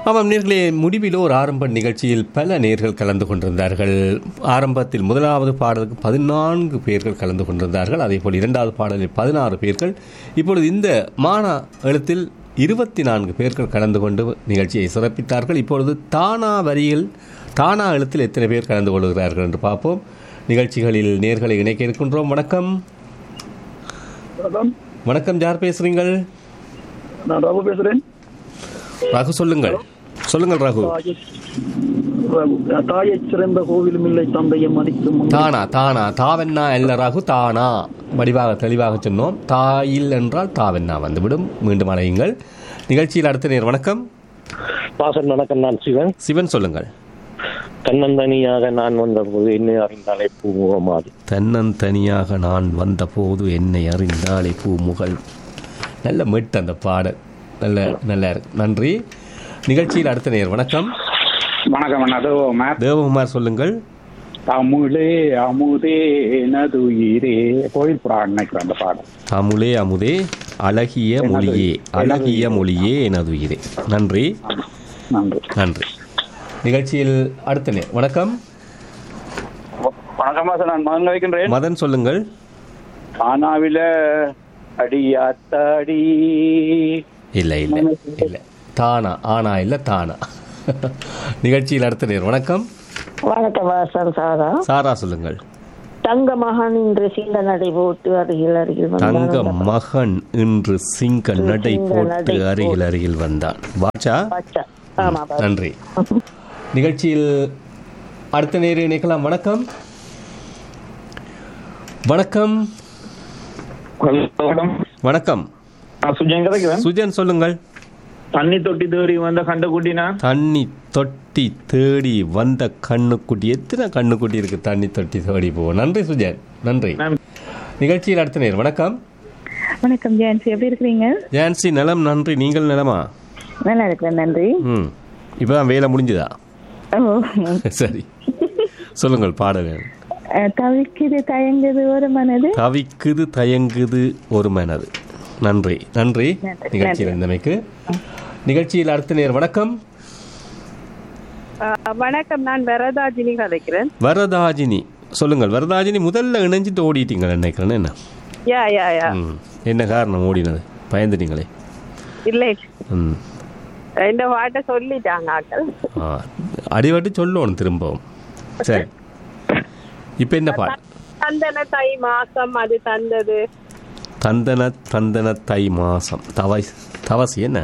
ஆமாம் நேர்களே முடிவிலோ ஒரு ஆரம்ப நிகழ்ச்சியில் பல நேர்கள் கலந்து கொண்டிருந்தார்கள் ஆரம்பத்தில் முதலாவது பாடலுக்கு பதினான்கு பேர்கள் கலந்து கொண்டிருந்தார்கள் அதேபோல் இரண்டாவது பாடலில் பதினாறு பேர்கள் இப்பொழுது இந்த மானா எழுத்தில் இருபத்தி நான்கு பேர்கள் கலந்து கொண்டு நிகழ்ச்சியை சிறப்பித்தார்கள் இப்பொழுது தானா வரியில் தானா எழுத்தில் எத்தனை பேர் கலந்து கொள்கிறார்கள் என்று பார்ப்போம் நிகழ்ச்சிகளில் நேர்களை இணைக்க இருக்கின்றோம் வணக்கம் வணக்கம் வணக்கம் யார் பேசுறீங்கள் நான் ரகு பேசுறேன் ரகு சொல்லுங்கள் சொல்லுங்கள் ரகு தாயை- ரகு. தாயைச் சிறந்த கோவிலும் இல்லை தந்தையை மதிக்கும் தானா தானா தாவென்னா அல்ல ரகு தானா வடிவாக தெளிவாக சொன்னோம் தாயில் என்றால் தாவென்னா வந்துவிடும் மீண்டும் அழையுங்கள் நிகழ்ச்சியில் அடுத்த நேர் வணக்கம் வாசன் வணக்கம் நான் சிவன் சிவன் சொல்லுங்கள் தன்னந்தனியாக நான் வந்தபோது என்னை அறிந்தாலே பூமுகமாது தன்னந்தனியாக நான் வந்தபோது என்னை அறிந்தாலே பூமுகள் நல்ல மெட்டு அந்த பாடல் நல்ல நல்லா இருக்கு நன்றி நிகழ்ச்சியில் அடுத்த நேர் வணக்கம் வணக்கம் அண்ணா அதோ மேப் தேவகுமார் சொல்லுங்கள் தமிழே அமுதே நதுயிரே கோயில் புறான்னு நினைக்கிறேன் அந்த பாடம் தமிழே அமுதே அழகிய மொழியே அழகிய மொழியே எனது உயிரே நன்றி நன்றி நன்றி நிகழ்ச்சியில் அடுத்த நேர் வணக்கம் வணக்கம் சார் நான் மகன் வைக்கின்றேன் மதன் சொல்லுங்கள் ஆனாவில அடியாத்தாடி இல்லை இல்லை இல்லை தானா ஆனா இல்லை தானா நிகழ்ச்சியில் அடுத்த நேர் வணக்கம் வணக்கம் வாசன் சாரா சாரா சொல்லுங்கள் தங்க மகன் இன்று சிங்க நடை போட்டு அருகில் அருகில் தங்க வந்தான் மகன் இன்று சிங்க நடை சிங்க போட்டு நடை அருகில் அருகில் வந்தான் பாட்சா பச்சை. ஆமா பா- நன்றி நிகழ்ச்சியில் அடுத்த நேர் இணைக்கலாம் வணக்கம் வணக்கம் வணக்கம் சுஜன் கிடைக்கிறேன் சுஜன் சொல்லுங்கள் தண்ணி தொட்டி தேடி வந்த கண்ட குட்டினா தண்ணி தொட்டி தேடி வந்த கண்ணுக்குட்டி எத்தனை கண்ணுக்குட்டி இருக்கு தண்ணி தொட்டி தேடி போவோம் நன்றி சுஜன் நன்றி நிகழ்ச்சியில் அடுத்த நேர் வணக்கம் வணக்கம் ஜான்சி எப்படி இருக்கிறீங்க ஜான்சி நலம் நன்றி நீங்கள் நலமா நல்லா இருக்கிறேன் நன்றி ம் இப்பதான் வேலை முடிஞ்சுதா ஓ சரி சொல்லுங்கள் பாடல் அஹ், தவிக்குது தயங்குது ஒரு மனது தவிக்குது தயங்குது ஒரு மனது நன்றி நன்றி நன்றி. நிகழ்ச்சியில் இருந்தமைக்கு நிகழ்ச்சியில் அடுத்த நேர் வணக்கம் வணக்கம் நான் வரதாஜினி கதைக்கிறேன் வரதாஜினி சொல்லுங்கள் வரதாஜினி முதல்ல இணைஞ்சிட்டு ஓடிட்டீங்க நினைக்கிறேன் என்ன யா யா யா ம் என்ன காரணம் ஓடினது பயந்துட்டீங்களே இல்லை ம் இந்த பாட்டை சொல்லிட்டாங்க ஆக்கள் ஆ அடிபட்டு சொல்லணும் திரும்பவும் சரி இப்போ என்ன பாட்டு தந்தன தை மாசம் அது தந்தது தந்தன தந்தன தை மாசம் தவை தவசி என்ன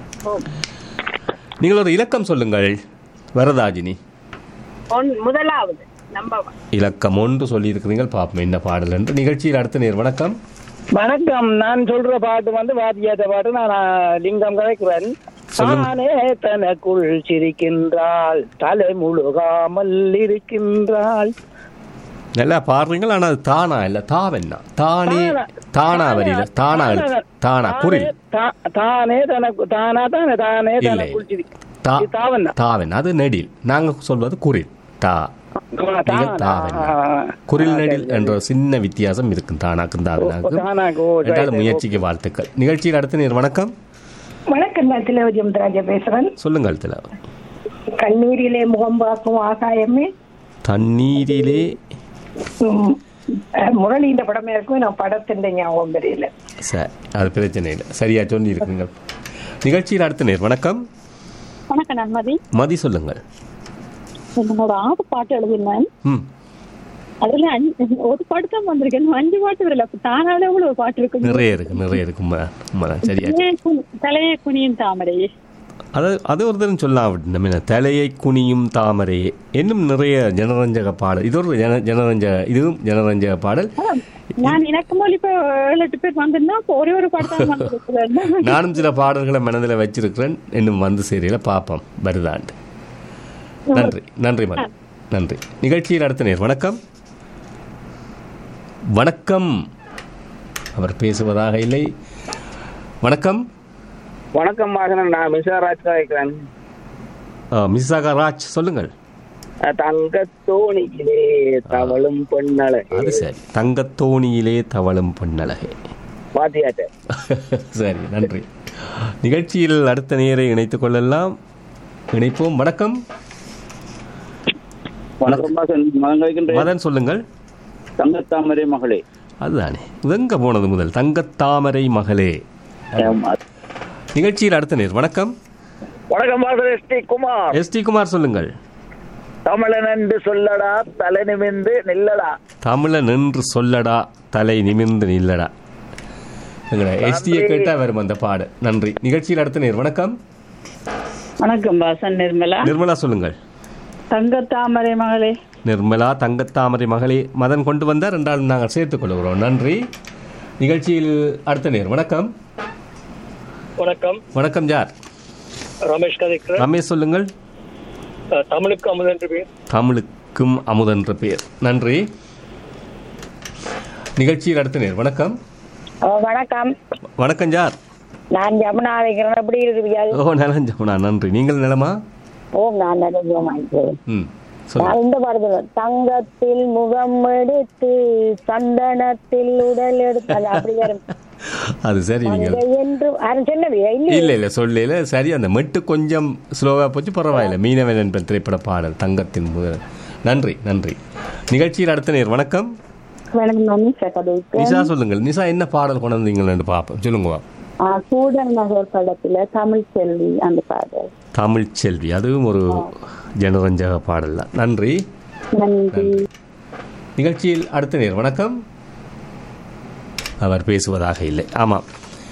நீங்கள் ஒரு இலக்கம் சொல்லுங்கள் வரதாஜினி ஒன் முதலாவது நம்பர் ஒன் இலக்கம் ஒன்று சொல்லியிருக்கிறீங்க பார்ப்போம் என்ன பாடல் என்று நிகழ்ச்சியில் அடுத்த நேர் வணக்கம் வணக்கம் நான் சொல்ற பாட்டு வந்து வாத்தியாத பாட்டு நான் ஆ, லிங்கம் கதைக்கிறேன் சொல்லுங்க. தானே தனக்குள் சிரிக்கின்றாள் தலை முழுகாமல் இருக்கின்றாள் நல்லா பாடுறீங்களா ஆனால் அது தானா இல்லை தாவென்னா தானே தானா வரியில தானா எழுத்து. தானா குரில் தா- தானே தனக்கு தானா தானே தானே இல்லை தனக்குள் சிரி தா இது தாவண்ணா தாவென் அது நெடில் நாங்கள் சொல்வது குரில் தா நீங்கள் தாவென்னா குரில் நெடில் என்ற ஒரு சின்ன வித்தியாசம் இருக்கும் தானாக்கும் தாவெனாக்கும் தானாக்கு ஓ, சரி, என்றாலும் சரி, முயற்சிக்கு வாழ்த்துக்கள் நிகழ்ச்சியில் அடுத்த நேர் வணக்கம் வணக்கம் நான் திலவதி ராஜா பேசுறேன் சொல்லுங்கள் தில கண்ணீரிலே முகம் பார்க்கும் ஆகாயமே தண்ணீரிலே உம், அஹ், முரளி இந்த படமே இருக்கும் நான் படத்தின் ஞாபகம் தெரியல சரி அது பிரச்சனை இல்லை சரியா சொல்லி இருக்குங்க நிகழ்ச்சியில் அடுத்த நேர் வணக்கம் வணக்கம் நன்மதி மதி சொல்லுங்கள் என்னோட ஆறு பாட்டு எழுதினேன் ம் அதுல அஞ்சு ஒரு பாட்டு தான் வந்திருக்கேன் அஞ்சு பாட்டு வரல அப்ப தானாலே கூட ஒரு பாட்டு இருக்கு நிறைய இருக்கு நிறைய இருக்கு உண்மைதான் உண்மைதான் சரியா தலையே குனி- தலையே குனியும் தாமரை அது அது ஒரு தரம் சொல்லலாம் நம்ம என்ன, தலையை குனியும் தாமரையே இன்னும் நிறைய ஜனரஞ்சக பாடல் இது ஒரு ஜன ஜனரஞ்சக இதுவும் ஜனரஞ்சக பாடல் நான் எனக்கு போல இப்ப ஏழு எட்டு பேர் வந்திருந்தா அப்ப ஒரே ஒரு பாட்டு தான் வந்திருக்கு நானும் சில பாடல்களை மனதில் வச்சிருக்கிறேன் இன்னும் வந்து சேரையில் பார்ப்போம் வருதாண்டு நன்றி நன்றி மதி நன்றி நிகழ்ச்சியில் அடுத்த நேர் வணக்கம் வணக்கம் அவர் பேசுவதாக இல்லை வணக்கம் வணக்கம் மகன் நான் மிசாராஜ் கதைக்கிறேன் மிஸ்ஸாக ராஜ் சொல்லுங்கள் தங்க தோணியிலே தவளும் பொன்னலை அது சரி தங்கத்தோணியிலே தவளும் பொன்னழகே வாத்தியாட்ட சரி நன்றி நிகழ்ச்சியில் அடுத்த நேரை இணைத்துக் கொள்ளலாம் இணைப்போம் வணக்கம் வணக்கம் பாசன் மகன் கழிக்கின்றேன் மதன் சொல்லுங்கள் தங்கத்தாமரை மகளே அதுதானே எங்க போனது முதல் தங்கத்தாமரை மகளே நிகழ்ச்சியில் அடுத்த நேர் வணக்கம் வணக்கம் பாசன் S D Kumar S D Kumar சொல்லுங்கள் தமிழன் என்று சொல்லடா தலை நிமிந்து நில்லடா தமிழன் என்று சொல்லடா தலை நிமிர்ந்து நில்லடா எங்களை எஸ்டியை கேட்டா வரும் அந்த பாடு நன்றி நிகழ்ச்சியில் அடுத்த நேர் வணக்கம் வணக்கம் பாசன் நிர்மலா நிர்மலா சொல்லுங்கள் தங்கத்தாமரை மகளே நிர்மலா தங்கத்தாமரை மகளே மதன் கொண்டு வந்தார் ரெண்டாலும் நாங்கள் சேர்த்துக் கொள்கிறோம் நன்றி நிகழ்ச்சியில் அடுத்த நேர் வணக்கம் வணக்கம் வணக்கம் யார் ரமேஷ் கதைக்கிறேன் ரமேஷ் சொல்லுங்கள் அஹ், தமிழுக்கு அமுதன் என்று பேர் தமிழுக்கும் அமுதன்ற பேர் நன்றி நிகழ்ச்சியில் அடுத்த நேர் வணக்கம் ஓ, வணக்கம் வணக்கம் யார் நான் ஜமுனா வைக்கிறேன் எப்படி இருக்கிறீர்கள் ஓ நலம் ஜமுனா நன்றி நீங்கள் நலமா ஓ நான் நிறைய வாங்கிக்கிறேன் ம் சொல்லுங்க நான் இந்த பாடத்துல தங்கத்தில் முகம் எடுத்து சந்தனத்தில் உடல் எடுத்து அது அப்படி வரும் அது சரி நீங்கள் மங்கை என்று யாரும் சொல்லலையா இல்லை இல்ல இல்ல சொல்லல சரி அந்த மெட்டு கொஞ்சம் ஸ்லோவா போச்சு பரவாயில்ல மீனவன் என்பன் திரைப்பட பாடல் தங்கத்தின் முதல் நன்றி நன்றி நிகழ்ச்சியில் அடுத்த நேர் வணக்கம் வணக்கம் நான் நிஷா கதைக்கு நிஷா சொல்லுங்கள் நிஷா என்ன பாடல் கொண்டு வந்தீங்கன்னு பார்ப்போம் சொல்லுங்க வா. கூடல் நகர் படத்துல தமிழ் செல்வி அந்த பாடல் தமிழ் செல்வி அதுவும் ஒரு ஜனரஞ்சக பாடல் தான் நன்றி நன்றி நிகழ்ச்சியில் அடுத்த நேர் வணக்கம் அவர் பேசுவதாக இல்லை ஆமாம்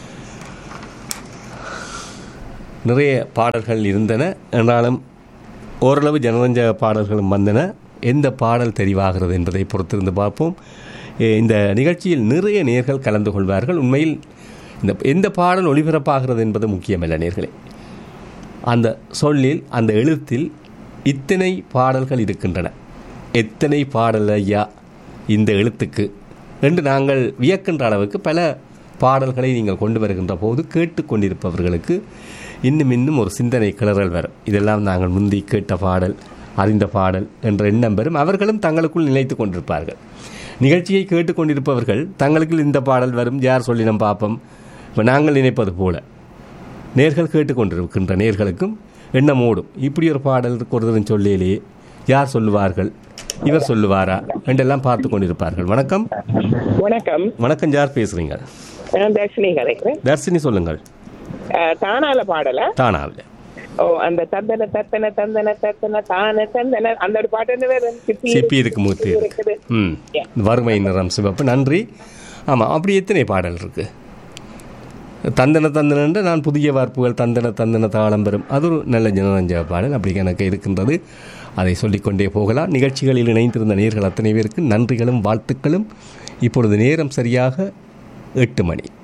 நிறைய பாடல்கள் இருந்தன என்றாலும் ஓரளவு ஜனரஞ்சக பாடல்களும் வந்தன எந்த பாடல் தெரிவாகிறது என்பதை பொறுத்திருந்து பார்ப்போம் எ, இந்த நிகழ்ச்சியில் நிறைய நேர்கள் கலந்து கொள்வார்கள் உண்மையில் இந்த எந்த பாடல் ஒளிபரப்பாகிறது என்பது முக்கியமல்ல நேர்களே அந்த சொல்லில் அந்த எழுத்தில் இத்தனை பாடல்கள் இருக்கின்றன எத்தனை பாடல் ஐயா இந்த எழுத்துக்கு என்று நாங்கள் வியக்கின்ற அளவுக்கு பல பாடல்களை நீங்கள் கொண்டு வருகின்ற போது கேட்டுக்கொண்டிருப்பவர்களுக்கு இன்னும் இன்னும் ஒரு சிந்தனை கிளறல் வரும் இதெல்லாம் நாங்கள் முந்தி கேட்ட பாடல் அறிந்த பாடல் என்ற எண்ணம் வரும் அவர்களும் தங்களுக்குள் நினைத்து கொண்டிருப்பார்கள் நிகழ்ச்சியை கேட்டுக்கொண்டிருப்பவர்கள் தங்களுக்குள் இந்த பாடல் வரும் யார் சொல்லினம் பார்ப்போம் இப்போ நாங்கள் நினைப்பது போல நேர்கள் கேட்டுக்கொண்டிருக்கின்ற நேர்களுக்கும் எண்ணம் ஓடும் இப்படி ஒரு பாடல் ஒருத்தரும் சொல்லிலேயே யார் சொல்லுவார்கள் இவர் சொல்லுவாரா என்றெல்லாம் பார்த்து கொண்டிருப்பார்கள் வணக்கம் வணக்கம் வணக்கம் யார் பேசுறீங்க நான் தர்ஷினி கதைக்கிறேன் தர்சினி சொல்லுங்கள் அஹ், தானால பாடல தானாவில் ஓ அந்த தந்தன தத்தன தந்தன தத்தன தான தந்தன அந்த ஒரு பாட்டு என்ன வேற சிப்பி சிப்பி இருக்கு மூர்த்தி இருக்கு இருக்குது ம் வறுமை நிறம் சிவப்பு நன்றி ஆமாம் அப்படி எத்தனை பாடல் இருக்கு தந்தன தந்தனன்ற நான் புதிய வார்ப்புகள் தந்தன தந்தன தாளம் பெறும் அது ஒரு நல்ல ஜனரஞ்ச பாடல் அப்படி எனக்கு இருக்கின்றது அதை சொல்லிக்கொண்டே போகலாம் நிகழ்ச்சிகளில் இணைந்திருந்த நேர்கள் அத்தனை பேருக்கு நன்றிகளும் வாழ்த்துக்களும் இப்பொழுது நேரம் சரியாக எட்டு மணி